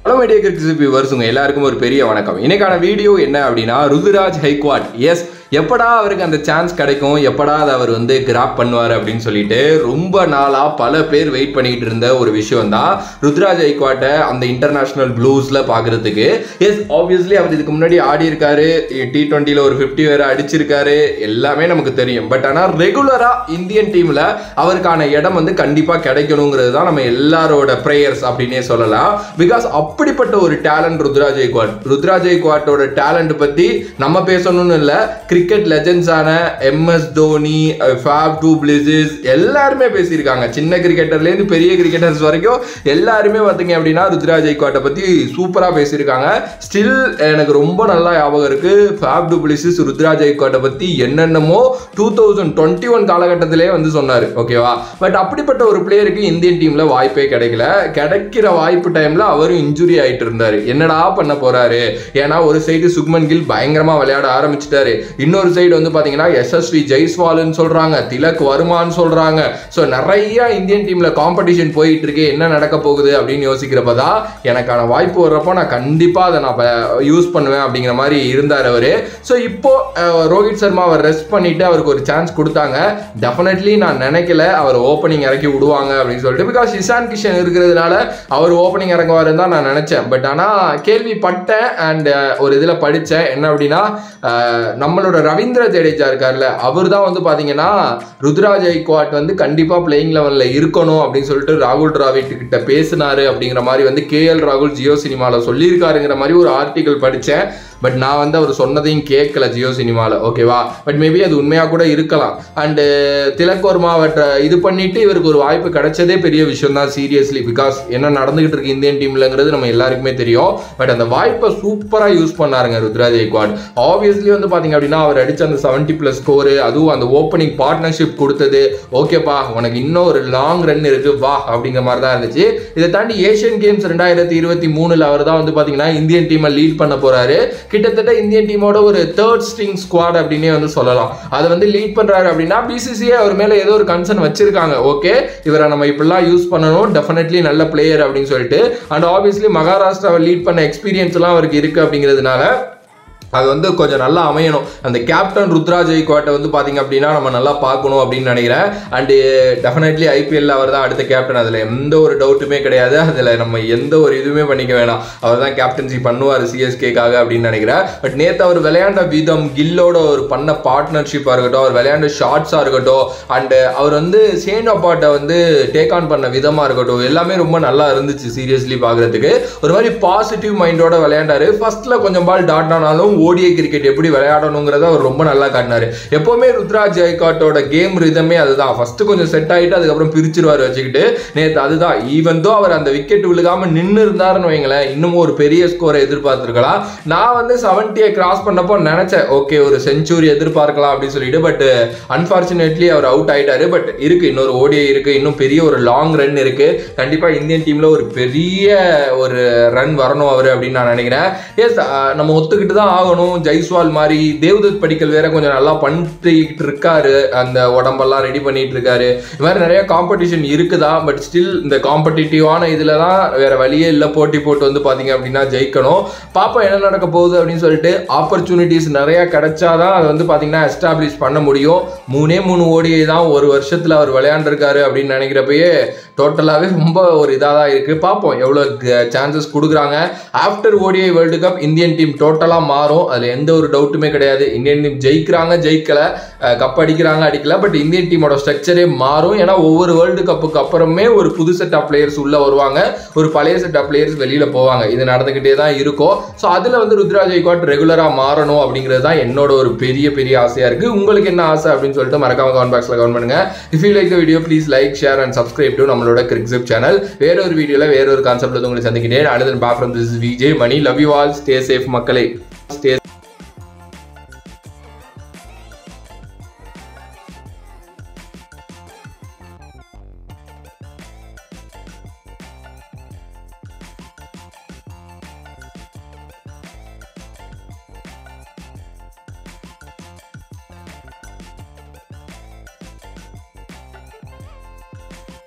hello media கிரிக்ஸ் viewers உங்க எல்லாருக்கும் ஒரு பெரிய வணக்கம் இன்னைக்கான வீடியோ என்ன அப்படின்னா ருதுராஜ் ஹைக்வாட் எஸ் எப்படா அவருக்கு அந்த சான்ஸ் கிடைக்கும் எப்படா அதை அவர் வந்து கிராப் பண்ணுவார் அப்படின்னு சொல்லிட்டு ரொம்ப நாளாக பல பேர் வெயிட் பண்ணிக்கிட்டு இருந்த ஒரு விஷயம் தான் ருத்ராஜ் ஐக்வாட்டை அந்த இன்டர்நேஷனல் ப்ளூஸில் பார்க்குறதுக்கு எஸ் ஆப்வியஸ்லி அவர் இதுக்கு முன்னாடி ஆடி இருக்காரு டி டுவெண்ட்டியில் ஒரு ஃபிஃப்டி வேறு அடிச்சிருக்காரு எல்லாமே நமக்கு தெரியும் பட் ஆனால் ரெகுலராக இந்தியன் டீமில் அவருக்கான இடம் வந்து கண்டிப்பாக கிடைக்கணுங்கிறது தான் நம்ம எல்லாரோட ப்ரேயர்ஸ் அப்படின்னே சொல்லலாம் பிகாஸ் அப்படிப்பட்ட ஒரு டேலண்ட் ருத்ராஜ் ஐக்வாட் ருத்ராஜ் ஐக்வாட்டோட டேலண்ட் பற்றி நம்ம பேசணும்னு இல்லை கிரிக்கெட் லெஜெண்ட்ஸான MS Dhoni Faf du Plessis எல்லாருமே பேசியிருக்காங்க சின்ன கிரிக்கெட்டர்லேருந்து பெரிய கிரிக்கெட்டர்ஸ் வரைக்கும் எல்லாருமே பார்த்தீங்க அப்படின்னா ருத்ராஜ் ஐக்வாட்டை பற்றி சூப்பராக பேசியிருக்காங்க ஸ்டில் எனக்கு ரொம்ப நல்லா ஞாபகம் இருக்கு ஃபேப் டூ பிளிசிஸ் ருத்ராஜ் ஐக்வாட்டை பற்றி என்னென்னமோ டூ தௌசண்ட் டுவெண்ட்டி ஒன் காலகட்டத்திலே வந்து சொன்னார் ஓகேவா பட் அப்படிப்பட்ட ஒரு பிளேயருக்கு இந்தியன் டீமில் வாய்ப்பே கிடைக்கல கிடைக்கிற வாய்ப்பு டைமில் அவரும் இன்ஜுரி ஆகிட்டு இருந்தார் என்னடா பண்ண போறாரு ஏன்னா ஒரு சைடு சுக்மன் கில் பயங்கரமாக விளையாட ஆரம்பிச்சிட்டாரு இன்னொரு சைடு வந்து பார்த்தீங்கன்னா எஸ்எஸ்வி ஜெய்ஸ்வால்னு சொல்கிறாங்க திலக் வருமான்னு சொல்கிறாங்க ஸோ நிறைய இந்தியன் டீமில் காம்படிஷன் போயிட்டு இருக்கு என்ன நடக்க போகுது அப்படின்னு யோசிக்கிறப்ப தான் எனக்கான வாய்ப்பு வர்றப்போ நான் கண்டிப்பாக அதை நான் யூஸ் பண்ணுவேன் அப்படிங்கிற மாதிரி இருந்தார் அவர் ஸோ இப்போ அஹ், ரோஹித் சர்மா அவர் ரெஸ்ட் பண்ணிட்டு அவருக்கு ஒரு சான்ஸ் கொடுத்தாங்க டெஃபினெட்லி நான் நினைக்கல அவர் ஓப்பனிங் இறக்கி விடுவாங்க அப்படின்னு சொல்லிட்டு பிகாஸ் இஷான் கிஷன் இருக்கிறதுனால அவர் ஓப்பனிங் இறங்குவாருன்னு தான் நான் நினச்சேன் பட் ஆனால் கேள்விப்பட்டேன் அண்ட் ஒரு இதில் படித்தேன் என்ன அப்படின்னா அஹ், நம்மளோட ரவீந்திர ஜடேஜா இருக்கார்ல அவர் தான் வந்து பார்த்தீங்கன்னா ருத்ராஜ் ஐக்வாட் வந்து கண்டிப்பாக பிளேயிங் லெவலில் இருக்கணும் அப்படின்னு சொல்லிட்டு ராகுல் டிராவிட் கிட்ட பேசினாரு அப்படிங்கிற மாதிரி வந்து கேஎல் ராகுல் ஜியோ சினிமாவில் சொல்லியிருக்காருங்கிற மாதிரி ஒரு ஆர்டிக்கல் படித்தேன் பட் நான் வந்து அவர் சொன்னதையும் கேட்கல ஜியோ சினிமாவில் ஓகேவா பட் மேபி அது உண்மையாக கூட இருக்கலாம் அண்டு திலக் வர்மாவற்றை இது பண்ணிட்டு இவருக்கு ஒரு வாய்ப்பு கிடைச்சதே பெரிய விஷயம் தான் சீரியஸ்லி பிகாஸ் என்ன நடந்துகிட்டு இருக்கு இந்தியன் டீம்லங்கிறது நம்ம எல்லாருக்குமே தெரியும் பட் அந்த வாய்ப்பை சூப்பராக யூஸ் பண்ணாருங்க ருத்ராஜ் ஐக்வாட் ஆப்வியஸ்லி வந்து பார்த்தீங்க அப்படின்னா அவர் அடிச்ச அந்த செவன்ட்டி ப்ளஸ் ஸ்கோரு அதுவும் அந்த ஓப்பனிங் பார்ட்னர்ஷிப் கொடுத்தது ஓகேப்பா உனக்கு இன்னும் ஒரு லாங் ரன் இருக்கு வா அப்படிங்கிற மாதிரி தான் இருந்துச்சு இதை தாண்டி ஏஷியன் கேம்ஸ் ரெண்டாயிரத்தி இருபத்தி மூணுல அவர் தான் வந்து பார்த்தீங்கன்னா இந்தியன் டீமை லீட் பண்ண போறாரு கிட்டத்தட்ட இந்தியன் டீமோட ஒரு தேர்ட் ஸ்ட்ரிங் ஸ்குவாட் அப்படின்னே வந்து சொல்லலாம் அதை வந்து லீட் பண்றாரு அப்படின்னா பிசிசிஏ அவர் மேல ஏதோ ஒரு கன்சர்ன் வச்சிருக்காங்க ஓகே இவரை நம்ம இப்படிலாம் யூஸ் பண்ணணும் டெஃபினெட்லி நல்ல பிளேயர் அப்படின்னு சொல்லிட்டு அண்ட் ஆப்வியஸ்லி மகாராஷ்டிராவை லீட் பண்ண எக்ஸ்பீரியன்ஸ் எல்லாம் அவருக்கு இருக்கு அப்படிங்கிறதுனால அது வந்து கொஞ்சம் நல்லா அமையணும் அந்த கேப்டன் ருத்ராஜ் ஐக்வாட்டை வந்து பார்த்தீங்க அப்படின்னா நம்ம நல்லா பார்க்கணும் அப்படின்னு நினைக்கிறேன் அண்டு டெஃபினெட்லி ஐபிஎல்ல அவர் தான் அடுத்த கேப்டன் அதில் எந்த ஒரு டவுட்டுமே கிடையாது அதில் நம்ம எந்த ஒரு இதுவுமே பண்ணிக்க வேணாம் அவர் தான் கேப்டன்சி பண்ணுவார் சிஎஸ்கேக்காக அப்படின்னு நினைக்கிறேன் பட் நேற்று அவர் விளையாண்ட விதம் கில்லோட ஒரு பண்ண பார்ட்னர்ஷிப்பாக இருக்கட்டும் அவர் விளையாண்ட ஷார்ட்ஸாக இருக்கட்டும் அண்டு அவர் வந்து சேன் அப்பாட்டை வந்து டேக் ஆன் பண்ண விதமாக இருக்கட்டும் எல்லாமே ரொம்ப நல்லா இருந்துச்சு சீரியஸ்லி பார்க்குறதுக்கு ஒரு மாதிரி பாசிட்டிவ் மைண்டோட விளையாண்டாரு ஃபர்ஸ்ட்ல கொஞ்சம் பால் டாட் ஆனாலும் ஓடிஐ கிரிக்கெட் எப்படி விளையாடணுங்கிறத அவர் ரொம்ப நல்லா காட்டினாரு எப்பவுமே ருத்ராஜ் ஜெயகாட்டோட கேம் ரிதமே அதுதான் ஃபர்ஸ்ட் கொஞ்சம் செட் ஆகிட்டு அதுக்கப்புறம் பிரிச்சிருவார் வச்சுக்கிட்டு நேற்று அதுதான் ஈவன் தோ அவர் அந்த விக்கெட் விழுகாம நின்று இருந்தாருன்னு வைங்களேன் இன்னமும் ஒரு பெரிய ஸ்கோரை எதிர்பார்த்துருக்கலாம் நான் வந்து செவன்ட்டியை கிராஸ் பண்ணப்போ நினைச்சேன் ஓகே ஒரு செஞ்சுரி எதிர்பார்க்கலாம் அப்படின்னு சொல்லிட்டு பட் அன்பார்ச்சுனேட்லி அவர் அவுட் ஆயிட்டாரு பட் இருக்கு இன்னொரு ஓடிஐ இருக்கு இன்னும் பெரிய ஒரு லாங் ரன் இருக்கு கண்டிப்பா இந்தியன் டீம்ல ஒரு பெரிய ஒரு ரன் வரணும் அவர் அப்படின்னு நான் நினைக்கிறேன் எஸ் நம்ம ஒத்துக்கிட்டு தான் ஆகணும் ஜெய்ஸ்வால் மாதிரி தேவ்தத் படிக்கல் வேற கொஞ்சம் நல்லா பண்ணிட்டு இருக்காரு அந்த உடம்பெல்லாம் ரெடி பண்ணிட்டு இருக்காரு இது மாதிரி நிறைய காம்படிஷன் இருக்குதா பட் ஸ்டில் இந்த காம்படிட்டிவான இதுல தான் வேற வழியே இல்லை போட்டி போட்டு வந்து பாத்தீங்க அப்படின்னா ஜெயிக்கணும் பாப்போம் என்ன நடக்க போகுது அப்படின்னு சொல்லிட்டு ஆப்பர்ச்சுனிட்டிஸ் நிறைய கிடைச்சாதான் அதை வந்து பாத்தீங்கன்னா எஸ்டாப்ளிஷ் பண்ண முடியும் மூணே மூணு ஓடியை தான் ஒரு வருஷத்துல அவர் விளையாண்டுருக்காரு அப்படின்னு நினைக்கிறப்பயே டோட்டலாகவே ரொம்ப ஒரு இதாக தான் இருக்குது பார்ப்போம் எவ்வளோ சான்சஸ் கொடுக்குறாங்க after ODI world cup Indian team டோட்டலாக மாறும் அதில் எந்த ஒரு டவுட்டுமே கிடையாது இந்தியன் டீம் ஜெயிக்கிறாங்க ஜெயிக்கல கப் அடிக்கிறாங்க அடிக்கல பட் இந்தியன் டீமோட ஸ்ட்ரக்சரே மாறும் ஏன்னா ஒவ்வொரு வேர்ல்டு கப்புக்கு அப்புறமே ஒரு புது செட் ஆஃப் பிளேயர்ஸ் உள்ளே வருவாங்க ஒரு பழைய செட் ஆஃப் பிளேயர்ஸ் வெளியில் போவாங்க இது நடந்துக்கிட்டே தான் இருக்கும் ஸோ அதில் வந்து ருத்ராஜ் ஐக்வாட் ரெகுலராக மாறணும் அப்படிங்கிறது தான் என்னோட ஒரு பெரிய பெரிய ஆசையாக இருக்குது உங்களுக்கு என்ன ஆசை அப்படின்னு சொல்லிட்டு மறக்காம கமெண்ட் பாக்ஸில் கமெண்ட் பண்ணுங்க if you like the video please like share and subscribe to நம்மளோட கிரிக்ஸிப் சேனல் வேற ஒரு வீடியோவில் வேற ஒரு கான்செப்ட் உங்களை சந்திக்கிறேன் அடுத்த back from this Vijay Mani love you all stay safe மக்களே ஸ்டே